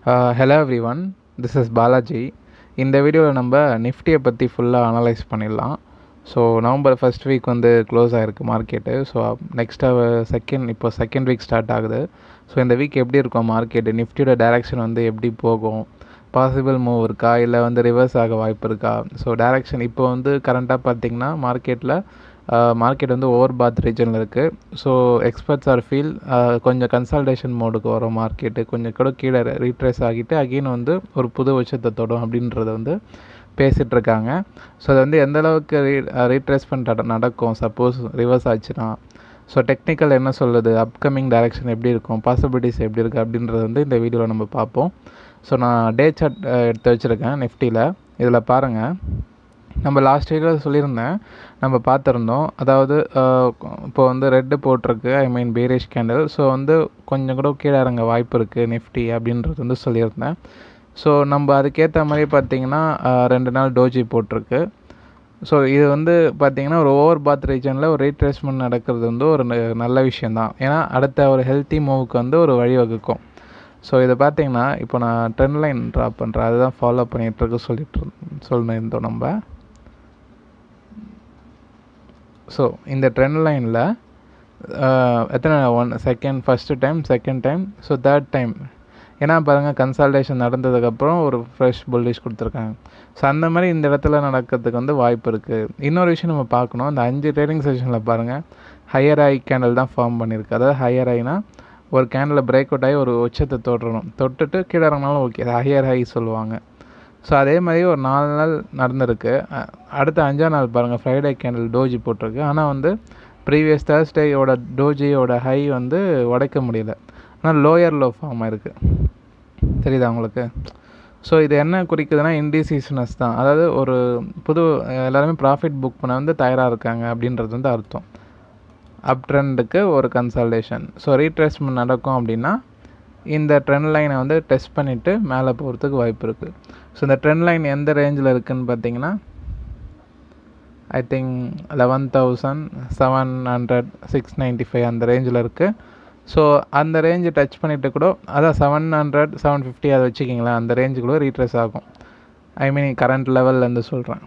hello everyone this is Balaji இந்த வீடியோவில் நம்ம நிஃப்டியை பற்றி ஃபுல்லாக அனலைஸ் பண்ணிடலாம் ஸோ நவம்பர் ஃபஸ்ட் வீக் வந்து க்ளோஸ் ஆகிருக்கு மார்க்கெட்டு ஸோ நெக்ஸ்ட்டாக செகண்ட் இப்போ செகண்ட் வீக் ஸ்டார்ட் ஆகுது ஸோ இந்த வீக் எப்படி இருக்கும் மார்க்கெட்டு நிஃப்டியோட டைரக்ஷன் வந்து எப்படி போகும் பாசிபிள் மூவ் இருக்கா இல்லை வந்து ரிவர்ஸ் ஆக வாய்ப்பு இருக்கா ஸோ டைரக்ஷன் இப்போ வந்து கரண்ட்டாக பார்த்தீங்கன்னா மார்க்கெட்டில் மார்க்கெட் வந்து ஓவர் பாத் ரீஜனில் இருக்குது ஸோ எக்ஸ்பர்ட்ஸ் ஆர் ஃபீல் கொஞ்சம் கன்சல்டேஷன் மோடுக்கு வரும் மார்க்கெட்டு கொஞ்சம் கூட கீழே ரீட்ரேஸ் ஆகிட்டு அகெயின் வந்து ஒரு புது உச்சத்தை தொடும் அப்படின்றத வந்து பேசிகிட்டு இருக்காங்க ஸோ அது வந்து எந்த அளவுக்கு ரீ ரீட்ரேஸ்மெண்ட் நடக்கும் சப்போஸ் ரிவர்ஸ் ஆச்சுன்னா ஸோ டெக்னிக்கல் என்ன சொல்லுது அப்கமிங் டைரக்ஷன் எப்படி இருக்கும் பாசிபிலிட்டிஸ் எப்படி இருக்குது அப்படின்றது வந்து இந்த வீடியோவில் நம்ம பார்ப்போம் ஸோ நான் டே சார்ட் எடுத்து வச்சுருக்கேன் நிஃப்டியில் இதில் பாருங்கள் நம்ம லாஸ்ட் வீடியோவில் சொல்லியிருந்தேன் நம்ம பார்த்துருந்தோம் அதாவது இப்போ வந்து ரெட்டு போட்டிருக்கு I mean bearish candle so வந்து கொஞ்சம் கூட கீழே இறங்க வாய்ப்பு இருக்குது நிஃப்டி அப்படின்றது வந்து சொல்லியிருந்தேன் ஸோ நம்ம அதுக்கேற்ற மாதிரி பார்த்திங்கன்னா ரெண்டு நாள் டோஜி போட்டிருக்கு ஸோ இது வந்து பார்த்திங்கன்னா ஒரு ஓவர் பாத் ரீஜனில் ஒரு ரீட்ரேஸ்மெண்ட் நடக்கிறது வந்து ஒரு நல்ல விஷயந்தான் ஏன்னா அடுத்த ஒரு ஹெல்த்தி மூவுக்கு வந்து ஒரு வழிவகுக்கும் ஸோ இதை பார்த்தீங்கன்னா இப்போ நான் ட்ரெண்ட் லைன் ட்ரா பண்ணுறேன் அதுதான் ஃபாலோ பண்ணிகிட்ருக்கு சொல்லிட்டு சொல்லியிருந்தோம் நம்ம ஸோ இந்த ட்ரெண்ட் லைனில் எத்தனை one second first time second time so third time ஏன்னா பாருங்கள் கன்சல்டேஷன் நடந்ததுக்கப்புறம் ஒரு ஃப்ரெஷ் புல்லிஷ் கொடுத்துருக்காங்க ஸோ அந்த மாதிரி இந்த இடத்துல நடக்கிறதுக்கு வந்து வாய்ப்பு இருக்குது இன்னொரு விஷயம் நம்ம பார்க்கணும் இந்த அஞ்சு ட்ரேடிங் செஷனில் பாருங்கள் ஹையர் ஐ கேண்டில் தான் ஃபார்ம் பண்ணியிருக்கு அதாவது ஹையர் ஐனா ஒரு கேண்டில் பிரேக் அவுட் ஆகி ஒரு உச்சத்தை தொட்டுறணும் தொட்டுட்டு கீழே இறங்கினாலும் ஓகே ஹையர் ஹை சொல்லுவாங்க ஸோ அதே மாதிரி ஒரு நாலு நாள் நடந்திருக்கு அடுத்த அஞ்சாம் நாள் பாருங்கள் ஃப்ரைடே கேண்டில் டோஜி போட்டிருக்கு ஆனால் வந்து ப்ரீவியஸ் தேர்ஸ்டேயோட டோஜியோட ஹை வந்து உடைக்க முடியல ஆனால் லோயர் லோ ஃபார்ம் ஆயிருக்கு தெரியுதா உங்களுக்கு ஸோ இது என்ன குறிக்குதுன்னா இன்டிசிஷனஸ் தான் அதாவது ஒரு புது எல்லாருமே ப்ராஃபிட் புக் பண்ண வந்து தயாராக இருக்காங்க அப்படின்றது வந்து அர்த்தம் அப் ட்ரெண்டுக்கு ஒரு கன்சல்டேஷன் ஸோ ரீட்ரேஸ்மெண்ட் நடக்கும் அப்படின்னா இந்த ட்ரெண்ட் லைனை வந்து டெஸ்ட் பண்ணிவிட்டு மேலே போகிறதுக்கு வாய்ப்பு இருக்குது ஸோ இந்த ட்ரெண்ட் லைன் எந்த ரேஞ்சில் இருக்குதுன்னு பார்த்தீங்கன்னா I think eleven thousand seven hundred six ninety five அந்த ரேஞ்சில் இருக்குது ஸோ அந்த ரேஞ்சு டச் பண்ணிவிட்டு கூட அதான் செவன் ஹண்ட்ரட் செவன் ஃபிஃப்டி அதை வச்சுக்கிங்களேன் அந்த ரேஞ்சு கூட ரீட்ரேஸ் ஆகும் ஐ மீன் கரண்ட் லெவல்லேருந்து சொல்கிறேன்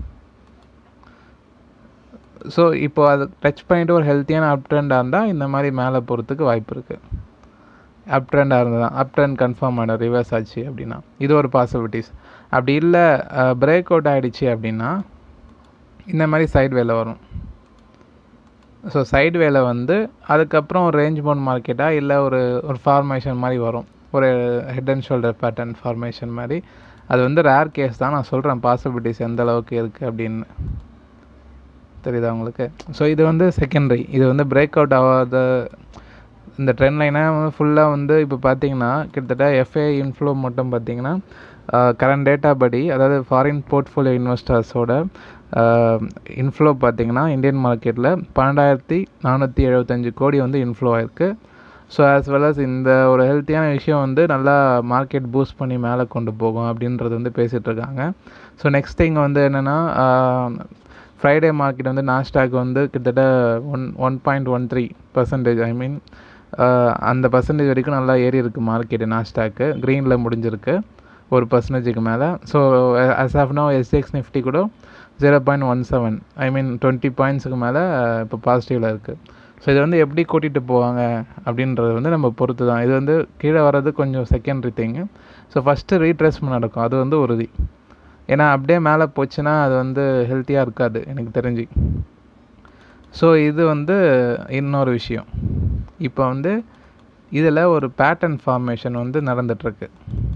ஸோ இப்போ அது டச் பண்ணிவிட்டு ஒரு ஹெல்த்தியான அப் ட்ரெண்டாக இருந்தால் இந்த மாதிரி மேலே போகிறதுக்கு வாய்ப்பு இருக்குது அப் ட்ரெண்டாக இருந்தது அப் ட்ரெண்ட் கன்ஃபார்ம் ஆகிடும் ரிவர்ஸ் ஆச்சு அப்படின்னா இது ஒரு பாசிபிலிட்டிஸ் அப்படி இல்லை பிரேக் அவுட் ஆகிடுச்சு அப்படின்னா இந்த மாதிரி சைட் வேலை வரும் ஸோ சைடு வேலை வந்து அதுக்கப்புறம் ஒரு ரேஞ்ச் பவுண்ட் மார்க்கெட்டாக இல்லை ஒரு ஒரு ஃபார்மேஷன் மாதிரி வரும் ஒரு head and shoulder pattern formation மாதிரி அது வந்து ரேர் கேஸ் தான் நான் சொல்கிறேன் பாசிபிலிட்டிஸ் எந்த அளவுக்கு இருக்குது அப்படின்னு தெரியுதா உங்களுக்கு ஸோ இது வந்து செகண்டரி இது வந்து பிரேக் அவுட் ஆகாத இந்த ட்ரெண்ட் லைனை வந்து ஃபுல்லாக வந்து இப்போ பார்த்தீங்கன்னா கிட்டத்தட்ட எஃப்ஏ இன்ஃப்ளோ மட்டும் பார்த்தீங்கன்னா கரண்ட் டேட்டா படி அதாவது ஃபாரின் போர்ட்ஃபோலியோ இன்வெஸ்டர்ஸோட இன்ஃப்ளோ பார்த்திங்கன்னா இந்தியன் மார்க்கெட்டில் பன்னெண்டாயிரத்தி நானூற்றி எழுபத்தஞ்சு கோடி வந்து இன்ஃப்ளோ ஆயிருக்கு ஸோ ஆஸ் வெல் அஸ் இந்த ஒரு ஹெல்த்தியான விஷயம் வந்து நல்லா மார்க்கெட் பூஸ்ட் பண்ணி மேலே கொண்டு போகும் அப்படின்றது வந்து பேசிகிட்டு இருக்காங்க ஸோ நெக்ஸ்ட் திங் வந்து என்னென்னா ஃப்ரைடே மார்க்கெட் வந்து நாஸ்டாக் வந்து கிட்டத்தட்ட one one point one three percentage I mean அந்த பர்சன்டேஜ் வரைக்கும் நல்லா ஏறி இருக்குது மார்க்கெட்டு நாஸ்டாக்கு க்ரீனில் முடிஞ்சிருக்கு ஒரு பர்சன்டேஜுக்கு மேலே ஸோ அஸ் ஆஃப் நோ எஸ்எக்ஸ் நிஃப்டி கூட zero point one seven I mean twenty பாயிண்ட்ஸுக்கு மேலே இப்போ பாசிட்டிவில் இருக்குது ஸோ இதை வந்து எப்படி கூட்டிகிட்டு போவாங்க அப்படின்றது வந்து நம்ம பொறுத்து தான் இது வந்து கீழே வர்றது கொஞ்சம் secondary thing so first retracement நடக்கும் அது வந்து உறுதி ஏன்னா அப்படியே மேலே போச்சுன்னா அது வந்து ஹெல்த்தியாக இருக்காது எனக்கு தெரிஞ்சு ஸோ இது வந்து இன்னொரு விஷயம் இப்போ வந்து இதில் ஒரு பேட்டர்ன் ஃபார்மேஷன் வந்து நடந்துகிட்ருக்கு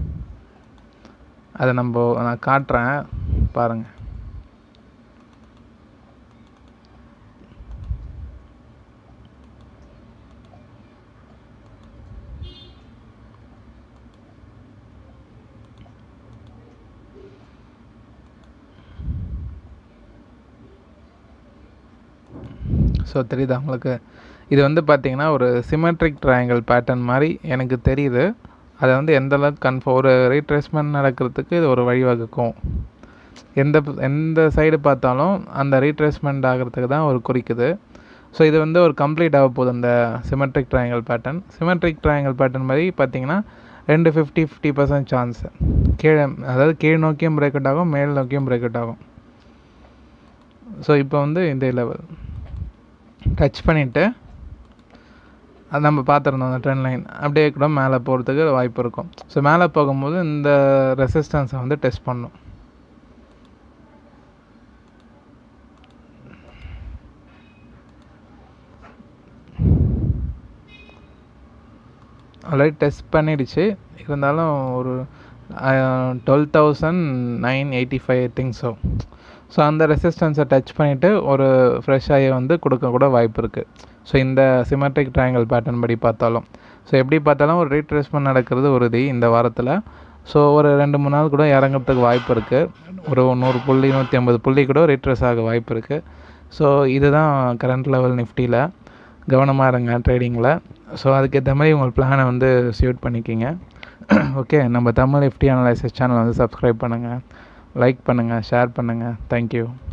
அதை நம்ம நான் காட்டுறேன் பாருங்கள் ஸோ தெரியுதா உங்களுக்கு இது வந்து பார்த்திங்கன்னா ஒரு சிமெட்ரிக் ட்ரையாங்கிள் பேட்டர்ன் மாதிரி எனக்கு தெரியுது அதை வந்து எந்த அளவுக்கு கன்ஃபார்ம் ஒரு ரீட்ரேஸ்மெண்ட் நடக்கிறதுக்கு இது ஒரு வழிவகுக்கும் எந்த எந்த சைடு பார்த்தாலும் அந்த ரீட்ரேஸ்மெண்ட் ஆகிறதுக்கு தான் ஒரு குறிக்குது ஸோ இது வந்து ஒரு கம்ப்ளீட் ஆக போகுது அந்த symmetric triangle pattern symmetric triangle pattern மாதிரி பார்த்தீங்கன்னா ரெண்டு ஃபிஃப்டி ஃபிஃப்டி பர்சன்ட் சான்ஸு கீழே அதாவது கீழ் நோக்கியும் பிரேக் அவுட் ஆகும் மேல் நோக்கியும் பிரேக் அவுட் ஆகும் ஸோ இப்போ வந்து இந்த லெவல் டச் பண்ணிவிட்டு அது நம்ம பார்த்துருந்தோம் அந்த ட்ரெண்ட் லைன் அப்படியே கூட மேலே போகிறதுக்கு வாய்ப்பு இருக்கும் ஸோ மேலே போகும்போது இந்த ரெசிஸ்டன்ஸை வந்து டெஸ்ட் பண்ணும் ஆல்ரெடி டெஸ்ட் பண்ணிடுச்சு இருந்தாலும் ஒரு twelve thousand nine eighty five think so so அந்த ரெசிஸ்டன்ஸை டச் பண்ணிவிட்டு ஒரு ஃப்ரெஷ் ஆகி வந்து கொடுக்க கூட வாய்ப்பு இருக்குது ஸோ இந்த சிமெட்ரிக் ட்ரையாங்கிள் பேட்டர்ன் படி பார்த்தாலும் ஸோ எப்படி பார்த்தாலும் ஒரு ரீட்ரேஸ்மெண்ட் நடக்கிறது உறுதி இந்த வாரத்தில் ஸோ ஒரு ரெண்டு மூணு நாள் கூட இறங்கிறதுக்கு வாய்ப்பு இருக்குது ஒரு நூறு புள்ளி நூற்றி ஐம்பது புள்ளி கூட ரீட்ரேஸ் ஆக வாய்ப்பு இருக்குது ஸோ இதுதான் கரண்ட் லெவல் நிஃப்டியில் கவனமாக இருங்க ட்ரேடிங்கில் ஸோ அதுக்கேற்ற மாதிரி உங்கள் பிளானை வந்து சியூட் பண்ணிக்கிங்க ஓகே நம்ம தமிழ் நிஃப்டி அனலைசஸ் சேனல் வந்து சப்ஸ்கிரைப் பண்ணுங்கள் லைக் பண்ணுங்கள் ஷேர் பண்ணுங்கள் தேங்க்யூ